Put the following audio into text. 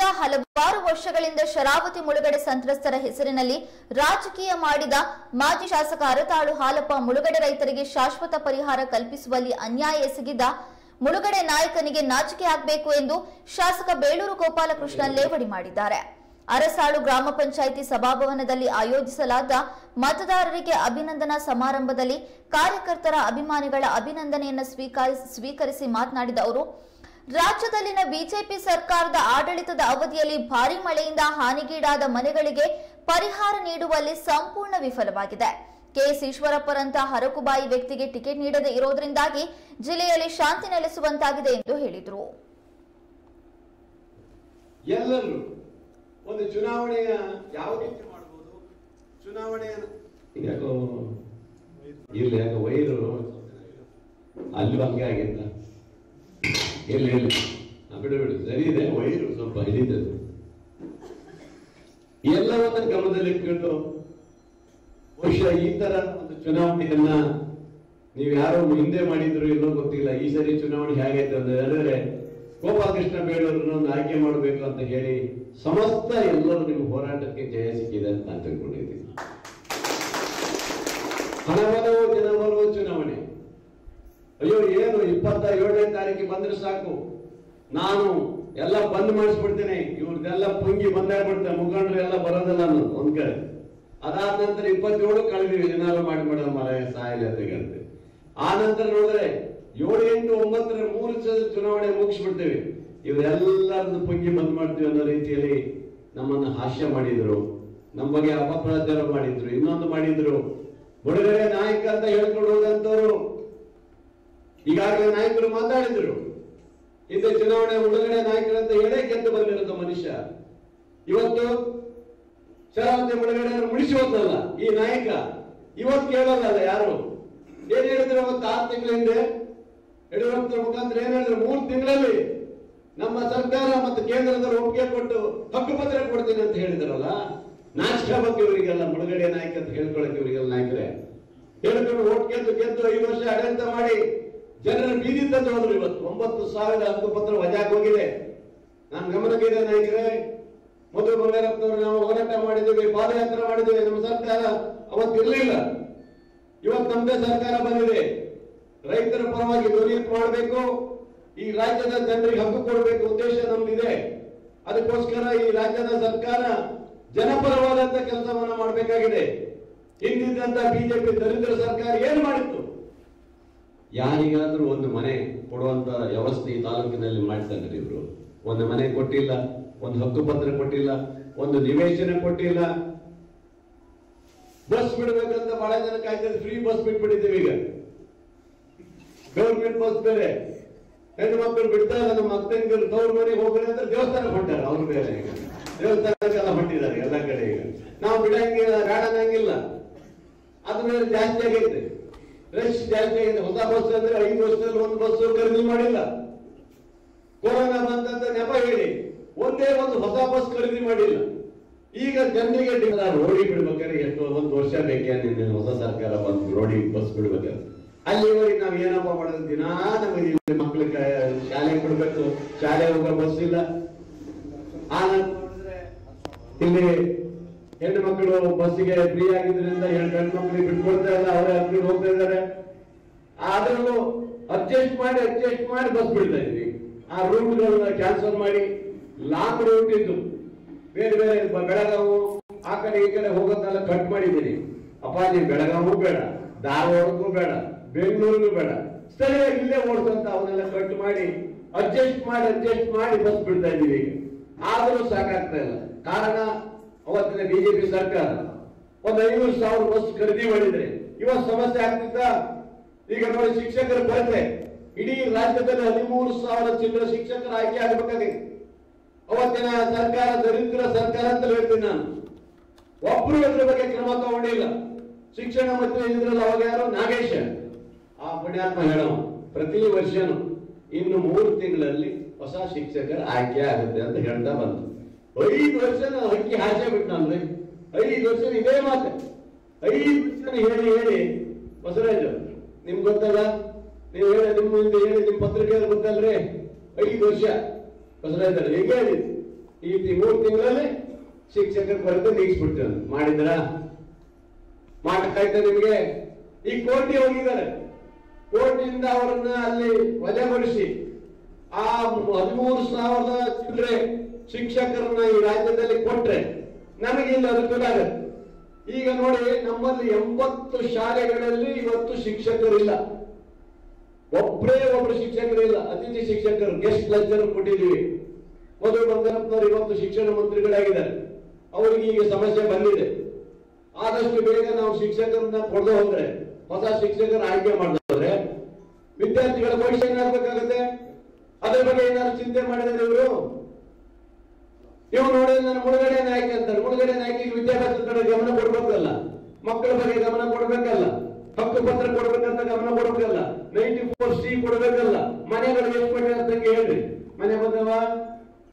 ಹಲವಾರು ವರ್ಷಗಳಿಂದ ಶರಾವತಿ ಮುಳುಗಡೆ ಸಂತ್ರಸ್ತರ ಹೆಸರಿನಲ್ಲಿ ರಾಜಕೀಯ ಮಾಡಿದ ಮಾಜಿ ಶಾಸಕ ಅರತಾಳು ಹಾಲಪ್ಪ ಮುಳುಗಡೆ ರೈತರಿಗೆ ಶಾಶ್ವತ ಪರಿಹಾರ ಕಲ್ಪಿಸುವಲ್ಲಿ ಅನ್ಯಾಯ ಎಸಗಿದ ಮುಳುಗಡೆ ನಾಯಕನಿಗೆ ನಾಚಿಕೆ ಆಗಬೇಕು ಎಂದು ಶಾಸಕ ಬೇಳೂರು ಗೋಪಾಲಕೃಷ್ಣ ಲೇವಡಿ ಮಾಡಿದ್ದಾರೆ ಅರಸಾಳು ಗ್ರಾಮ ಪಂಚಾಯಿತಿ ಸಭಾಭವನದಲ್ಲಿ ಆಯೋಜಿಸಲಾದ ಮತದಾರರಿಗೆ ಅಭಿನಂದನಾ ಸಮಾರಂಭದಲ್ಲಿ ಕಾರ್ಯಕರ್ತರ ಅಭಿಮಾನಿಗಳ ಅಭಿನಂದನೆಯನ್ನು ಸ್ವೀಕರಿಸಿ ಸ್ವೀಕರಿಸಿ ಮಾತನಾಡಿದ ಅವರು ರಾಜ್ಯದಲ್ಲಿನ ಬಿಜೆಪಿ ಸರ್ಕಾರದ ಆಡಳಿತದ ಅವಧಿಯಲ್ಲಿ ಭಾರಿ ಮಳೆಯಿಂದ ಹಾನಿಗೀಡಾದ ಮನೆಗಳಿಗೆ ಪರಿಹಾರ ನೀಡುವಲ್ಲಿ ಸಂಪೂರ್ಣ ವಿಫಲವಾಗಿದೆ ಕೆಎಸ್ ಈಶ್ವರಪ್ಪರಂತಹ ಹರಕುಬಾಯಿ ವ್ಯಕ್ತಿಗೆ ಟಿಕೆಟ್ ನೀಡದೇ ಇರೋದ್ರಿಂದಾಗಿ ಜಿಲ್ಲೆಯಲ್ಲಿ ಶಾಂತಿ ನೆಲೆಸುವಂತಾಗಿದೆ ಎಂದು ಹೇಳಿದರು ಎಲ್ಲರೂ ಒಂದು ಚುನಾವಣೆಯ ಯಾವ ರೀತಿ ಮಾಡಬಹುದು ಚುನಾವಣೆಯ ಯಾಕೋ ಇಲ್ಲ ಯಾಕೋ ವೈರು ಅಲ್ಲಿ ಹಂಗೆ ಆಗಿತ್ತ ಎಲ್ಲಿ ಎಲ್ಲಿ ಆ, ಬಿಡು ಬಿಡು ಸರಿ ಇದೆ ವೈರು ಸ್ವಲ್ಪ ಹಿಡಿದೆ ಅದು. ಎಲ್ಲವನ್ನ ಗಮನದಲ್ಲಿಟ್ಕೊಂಡು ಬಹುಶಃ ಈ ತರ ಒಂದು ಚುನಾವಣೆಯನ್ನ ನೀವು ಯಾರೋ ಹಿಂದೆ ಮಾಡಿದ್ರು ಇಲ್ಲೋ ಗೊತ್ತಿಲ್ಲ ಈ ಸರಿ ಚುನಾವಣೆ ಹೇಗೈತೆ ಅಂತ ಹೇಳಿದ್ರೆ ಗೋಪಾಲಕೃಷ್ಣ ಬೇಡವರನ್ನ ಒಂದು ಆಯ್ಕೆ ಮಾಡಬೇಕು ಅಂತ ಹೇಳಿ ಸಮಸ್ತ ಎಲ್ಲರೂ ನಿಮ್ಮ ಹೋರಾಟಕ್ಕೆ ಜಯ ಸಿಕ್ಕಿದೆ ಅಂತ ನಾನು ತಿಳ್ಕೊಂಡಿದ್ದೀನಿ ಹಣಬಲವು ಜನಬಲವು ಚುನಾವಣೆ ಅಯ್ಯೋ ಏನು ಇಪ್ಪತ್ತ ಏಳನೇ ತಾರೀಕಿಗೆ ಬಂದ್ರೆ ಸಾಕು ನಾನು ಎಲ್ಲ ಬಂದ್ ಮಾಡಿಸ್ಬಿಡ್ತೇನೆ ಇವ್ರದ್ದೆಲ್ಲ ಪುಂಗಿ ಬಂದಾಗ್ಬಿಡ್ತೇನೆ ಮುಖಂಡರು ಎಲ್ಲ ಬರೋದಿಲ್ಲ ಅನ್ನೋದು ಒಂದ್ ಕಡೆ ಅದಾದ ನಂತರ ಇಪ್ಪತ್ತೇಳು ಕಳೆದಿವಿ ಏನಾದ್ರು ಮಾಡಿ ಮೇಡಮ್ ಮರ ಸಾಯಿಲ್ಲ ಅಂತ ಹೇಳ್ತೆ ಆ ನಂತರ ನೋಡಿದ್ರೆ ಏಳು ಎಂಟು ಒಂಬತ್ತರ ಮೂರು ಸಲ ಚುನಾವಣೆ ಮುಗಿಸ್ಬಿಡ್ತೇವೆ ಇವರೆಲ್ಲರದ್ದು ಪುಂಗಿ ಬಂದ್ ಮಾಡ್ತೀವಿ ಅನ್ನೋ ರೀತಿಯಲ್ಲಿ ನಮ್ಮನ್ನ ಹಾಸ್ಯ ಮಾಡಿದ್ರು ನಮ್ಮ ಬಗ್ಗೆ ಅಪಪ್ರಚಾರ ಮಾಡಿದ್ರು ಇನ್ನೊಂದು ಮಾಡಿದ್ರು ಮುಳುಗಡೆ ನಾಯಕ ಅಂತ ಹೇಳ್ಕೊಂಡು ಹೋದಂತವ್ರು ಈಗಾಗಲೇ ನಾಯಕರು ಮಾತಾಡಿದ್ರು ಹಿಂದೆ ಚುನಾವಣೆ ಮುಳುಗಡೆ ನಾಯಕರಂತ ಹೇಳೇ ಗೆದ್ದು ಬಂದಿರೋದು ಮನುಷ್ಯ ಇವತ್ತು ಶರಾವತಿ ಮುಳುಗಡೆ ಮುಳಿಸಿ ಹೋದಲ್ಲ ಈ ನಾಯಕ ಇವತ್ತು ಕೇಳಲ್ಲ ಯಾರು ಏನ್ ಹೇಳಿದ್ರು ಅವತ್ತು ಆರು ತಿಂಗಳ ಹಿಂದೆ ಯಡಿಯೂರಪ್ಪನ ಮುಖಾಂತರ ಏನ್ ಹೇಳಿದ್ರು ಮೂರು ತಿಂಗಳಲ್ಲಿ ನಮ್ಮ ಸರ್ಕಾರ ಮತ್ತು ಕೇಂದ್ರದವರು ಒಪ್ಪಿಗೆ ಕೊಟ್ಟು ಹಕ್ಕುಪತ್ರ ಕೊಡ್ತೀನಿ ಅಂತ ಹೇಳಿದ್ರಲ್ಲ ನಾಚಿಕೆ ಬಗ್ಗೆ ಇವರಿಗೆಲ್ಲ ಮುಳುಗಡೆ ನಾಯಕ ಅಂತ ಹೇಳ್ಕೊಳಕ್ಕೆ ಇವರಿಗೆಲ್ಲ ನಾಯಕರೇ ಹೇಳ್ಕೊಂಡು ಓಟ್ ಗೆದ್ದು ಗೆದ್ದು ಐದು ವರ್ಷ ಆಡಳಿತ ಮಾಡಿ ಜನರ ಬೀದಿ ತಂದು ಹೋದ್ರು ಇವತ್ತು ಒಂಬತ್ತು ಸಾವಿರ ಹಕ್ಕುಪತ್ರ ವಜಾಕ್ ಹೋಗಿದೆ ನಾನು ಗಮನಕ್ಕೆ ಇದೆ ನಾಯಕರೇ ಮಧು ಬಂಗಾರಪ್ಪನವರು ನಾವು ಹೋರಾಟ ಮಾಡಿದ್ದೇವೆ ಪಾದಯಾತ್ರೆ ಮಾಡಿದ್ದೇವೆ ನಮ್ಮ ಸರ್ಕಾರ ಅವತ್ತಿರ್ಲಿಲ್ಲ ಇವತ್ತು ನಮ್ಮದೇ ಸರ್ಕಾರ ಬಂದಿದೆ ರೈತರ ಪರವಾಗಿ ಧ್ವನಿ ಮಾಡಬೇಕು ಈ ರಾಜ್ಯದ ಜನರಿಗೆ ಹಕ್ಕು ಕೊಡಬೇಕು ಉದ್ದೇಶ ನಮ್ದಿದೆ ಅದಕ್ಕೋಸ್ಕರ ಈ ರಾಜ್ಯದ ಸರ್ಕಾರ ಜನಪರವಾದಂತ ಕೆಲಸವನ್ನ ಮಾಡಬೇಕಾಗಿದೆ ಹಿಂದಿದ್ದಂತ ಬಿಜೆಪಿ ದರಿದ್ರ ಸರ್ಕಾರ ಏನ್ ಮಾಡಿತ್ತು ಯಾರಿಗಾದ್ರೂ ಒಂದು ಮನೆ ಕೊಡುವಂತ ವ್ಯವಸ್ಥೆ ಈ ತಾಲೂಕಿನಲ್ಲಿ ಮಾಡ್ತಾರೆ ಇವರು ಒಂದು ಮನೆ ಕೊಟ್ಟಿಲ್ಲ ಒಂದು ಹಕ್ಕುಪತ್ರ ಕೊಟ್ಟಿಲ್ಲ ಒಂದು ನಿವೇಶನ ಕೊಟ್ಟಿಲ್ಲ ಬಸ್ ಬಿಡ್ಬೇಕಂತ ಬಹಳ ಜನ ಕಾಯ್ತಾರೆ ಫ್ರೀ ಬಸ್ ಬಿಟ್ಬಿಟ್ಟಿದ್ದೀವಿ ಈಗ ಗೌರ್ಮೆಂಟ್ ಬಸ್ ಬೇರೆ ಹೆಣ್ಣು ಮಕ್ಕಳು ಬಿಡ್ತಾ ಇಲ್ಲ ನಮ್ಮ ಅಕ್ಕಂಗರು ತವ್ರ ಮನೆಗೆ ಹೋಗ್ರಿ ಅಂದ್ರೆ ದೇವಸ್ಥಾನಕ್ಕೆ ಹೊಂಟಾರ ಅವ್ರು ಬೇರೆ ಈಗ ದೇವಸ್ಥಾನಕ್ಕೆಲ್ಲ ಹೊಂಟಿದ್ದಾರೆ ಎಲ್ಲ ಕಡೆ ಈಗ ನಾವು ಬಿಡಂಗಿಲ್ಲ ರಾಡಂಗಿಲ್ಲ ಅದು ಮೇಲೆ ಜಾಸ್ತಿ ಆಗೈತೆ ರಶ್ ಜಾಸ್ತಿ ಆಗಿದೆ ಹೊಸ ಬಸ್ ಅಂದ್ರೆ ಐದು ವರ್ಷದಲ್ಲಿ ಒಂದು ಬಸ್ ಖರೀದಿ ಮಾಡಿಲ್ಲ ಕೊರೋನಾ ಬಂದಂತ ನೆಪ ಹೇಳಿ ಒಂದೇ ಒಂದು ಹೊಸ ಬಸ್ ಖರೀದಿ ಮಾಡಿಲ್ಲ ಈಗ ಜನರಿಗೆ ರೋಡಿ ಬಿಡ್ಬೇಕಾದ್ರೆ ಎಷ್ಟು ಒಂದು ವರ್ಷ ಬೇಕೇ ನಿನ್ನೆ ಹೊಸ ಸರ್ಕಾರ ಬಂದು ರೋಡಿ ಬಸ್ ಬಿಡ್ಬೇಕಾದ್ರೆ ಅಲ್ಲಿವರೆಗೆ ನಾವು ಏನಪ್ಪ ಮಾಡೋದು ದಿನಾ ನಮಗೆ ಈ ಮಕ್ಳಿಗೆ ಶಾಲೆಗೆ ಬಿಡ್ಬೇಕು ಶಾಲೆ ಹೋಗೋ ಬಸ್ ಇಲ್ಲ ಆ ನಂತರ ನೋಡಿದ್ರೆ ಇಲ್ಲಿ ಹೆಣ್ಣು ಮಕ್ಕಳು ಬಸ್ಸಿಗೆ ಫ್ರೀ ಆಗಿದ್ರಿಂದ ಹೆಣ್ಣು ಗಂಡು ಮಕ್ಕಳಿಗೆ ಬಿಟ್ಕೊಡ್ತಾ ಇಲ್ಲ ಅವರೇ ಹತ್ತಿರ ಹೋಗ್ತಾ ಇದ್ದಾರೆ ಆದ್ರೂ ಅಡ್ಜಸ್ಟ್ ಮಾಡಿ ಅಡ್ಜಸ್ಟ್ ಮಾಡಿ ಬಸ್ ಬಿಡ್ತಾ ಇದ್ವಿ ಆ ರೂಟ್ಗಳನ್ನ ಕ್ಯಾನ್ಸಲ್ ಮಾಡಿ ಲಾಂಗ್ ರೂಟ್ ಇದ್ದು ಬೇರೆ ಬೇರೆ ಬ- ಬೆಳಗಾವು ಆ ಕಡೆ ಈ ಕಡೆ ಹೋಗೋದನ್ನೆಲ್ಲ ಕಟ್ ಮಾಡಿದ್ದೀನಿ ಅಪ್ಪ ನೀವು ಬೆಳಗಾವು ಬೇಡ ಧಾರವಾಡಕ್ಕೂ ಬೇಡ ಬೆಂಗಳೂರಿಗೂ ಬೇಡ ಸ್ಥಳೀಯ ಇಲ್ಲೇ ಓಡಿಸಂತ ಅವನ್ನೆಲ್ಲ ಕಟ್ ಮಾಡಿ ಅಡ್ಜಸ್ಟ್ ಮಾಡಿ ಅಡ್ಜಸ್ಟ್ ಮಾಡಿ ಬಸ್ ಬಿಡ್ತಾ ಇದ್ದೀವಿ ಈಗ ಆದರೂ ಸಾಕಾಗ್ತಾ ಇಲ್ಲ ಕಾರಣ ಅವತ್ತಿನ ಬಿಜೆಪಿ ಸರ್ಕಾರ ಒಂದು ಐನೂರು ಸಾವಿರ ಬಸ್ ಖರೀದಿ ಮಾಡಿದ್ರೆ ಇವತ್ತು ಸಮಸ್ಯೆ ಆಗ್ತಿದ್ದ ಈಗ ನೋಡಿ ಶಿಕ್ಷಕರ ಕೊರತೆ ಇಡೀ ರಾಜ್ಯದಲ್ಲಿ ಹದಿಮೂರು ಸಾವಿರ ಚಿಲ್ಲರ ಶಿಕ್ಷಕರ ಆಯ್ಕೆ ಆಗಬೇಕಾಗಿದೆ ಅವತ್ತಿನ ಸರ್ಕಾರ ದರಿದ್ರ ಸರ್ಕಾರ ಅಂತ ಹೇಳ್ತೀನಿ ನಾನು ಒಬ್ರು ಇದ್ರ ಬಗ್ಗೆ ಕ್ರಮ ತಗೊಂಡಿಲ್ಲ ಶಿಕ್ಷಣ ಮತ್ತು ಇದ್ರಲ್ಲ ಅವಾಗ ಯಾರು ನಾಗೇಶ ಆ ಪುಣ್ಯಾತ್ಮ ಹೇಳೋ ಪ್ರತಿ ವರ್ಷನೂ ಇನ್ನು ಮೂರು ತಿಂಗಳಲ್ಲಿ ಹೊಸ ಶಿಕ್ಷಕರ ಆಯ್ಕೆ ಆಗುತ್ತೆ ಅಂತ ಹೇಳ್ತಾ ಬಂತು ಐದು ವರ್ಷ ನಾನು ಹಕ್ಕಿ ಹಾಸೆ ಬಿಟ್ಟನಲ್ರಿ ಐದು ವರ್ಷ ಇದೇ ಮಾತೆ ಐದು ವರ್ಷ ಹೇಳಿ ಹೇಳಿ ಬಸವರಾಜು ನಿಮ್ಗೆ ಗೊತ್ತಲ್ಲ ನೀವು ಹೇಳಿ ನಿಮ್ಮ ಮುಂದೆ ಹೇಳಿ ನಿಮ್ಮ ಪತ್ರಿಕೆ ಗೊತ್ತಲ್ರಿ ಐದು ವರ್ಷ ಬಸವರಾಜ್ ಹೇಗೆ ಹೇಳಿದ್ದು ಈ ತಿ- ಮೂರು ತಿಂಗಳಲ್ಲಿ ಶಿಕ್ಷಕರ ಕೊರತೆ ನೀಗಿಸ್ಬಿಡ್ತೇವೆ ಮಾಡಿದ್ರ ಮಾಡಕ್ಕಾಯ್ತಾ ನಿಮಗೆ ಈ ಕೋಟಿ ಹೋಗಿದ್ದಾರೆ ಕೋರ್ಟಿಂದ ಅವರನ್ನ ಅಲ್ಲಿ ವಜಾಗೊಳಿಸಿ ಆ ಹದಿಮೂರು ಸಾವಿರದ ಚಿಲ್ಲರೆ ಶಿಕ್ಷಕರನ್ನ ಈ ರಾಜ್ಯದಲ್ಲಿ ಕೊಟ್ರೆ ನಮಗೆ ಇಲ್ಲಿ ಅನುಕೂಲ ಆಗುತ್ತೆ ಈಗ ನೋಡಿ ನಮ್ಮಲ್ಲಿ ಎಂಬತ್ತು ಶಾಲೆಗಳಲ್ಲಿ ಇವತ್ತು ಶಿಕ್ಷಕರಿಲ್ಲ ಒಬ್ಬರೇ ಒಬ್ರು ಶಿಕ್ಷಕರಿಲ್ಲ ಅತಿಥಿ ಶಿಕ್ಷಕರು ಗೆಸ್ಟ್ ಲೆಕ್ಚರ್ ಕೊಟ್ಟಿದ್ದೀವಿ ಮಧು ಬಂಗಾರಪ್ಪನವರು ಇವತ್ತು ಶಿಕ್ಷಣ ಮಂತ್ರಿಗಳಾಗಿದ್ದಾರೆ ಅವರಿಗೆ ಈಗ ಸಮಸ್ಯೆ ಬಂದಿದೆ ಆದಷ್ಟು ಬೇಗ ನಾವು ಶಿಕ್ಷಕರನ್ನ ಕೊಡದೆ ಹೋದ್ರೆ ಹೊಸ ಶಿಕ್ಷಕರ ಆಯ್ಕೆ ಮಾಡಿದ್ರೆ ವಿದ್ಯಾರ್ಥಿಗಳ ಭವಿಷ್ಯ ಏನಾಗಬೇಕಾಗತ್ತೆ ಅದ್ರ ಬಗ್ಗೆ ಏನಾದ್ರು ಚಿಂತೆ ಮಾಡಿದ್ರೆ ಇವರು ಇವ್ರು ನೋಡಿದ್ರೆ ನಾನು ಮುಳುಗಡೆ ನಾಯಕ ಅಂತಾರೆ ಮುಳುಗಡೆ ನಾಯಕಿಗೆ ವಿದ್ಯಾಭ್ಯಾಸದ ಕಡೆ ಗಮನ ಕೊಡ್ಬೇಕಲ್ಲ ಮಕ್ಕಳ ಬಗ್ಗೆ ಗಮನ ಕೊಡ್ಬೇಕಲ್ಲ ಹಕ್ಕು ಪತ್ರ ಕೊಡ್ಬೇಕಂತ ಗಮನ ಕೊಡ್ಬೇಕಲ್ಲ ನೈಂಟಿ ಫೋರ್ ಸಿ ಕೊಡ್ಬೇಕಲ್ಲ ಮನೆಗಳು ಎಷ್ಟು ಮನೆ ಅಂತ ಹೇಳ್ರಿ ಮನೆ ಬಂದವ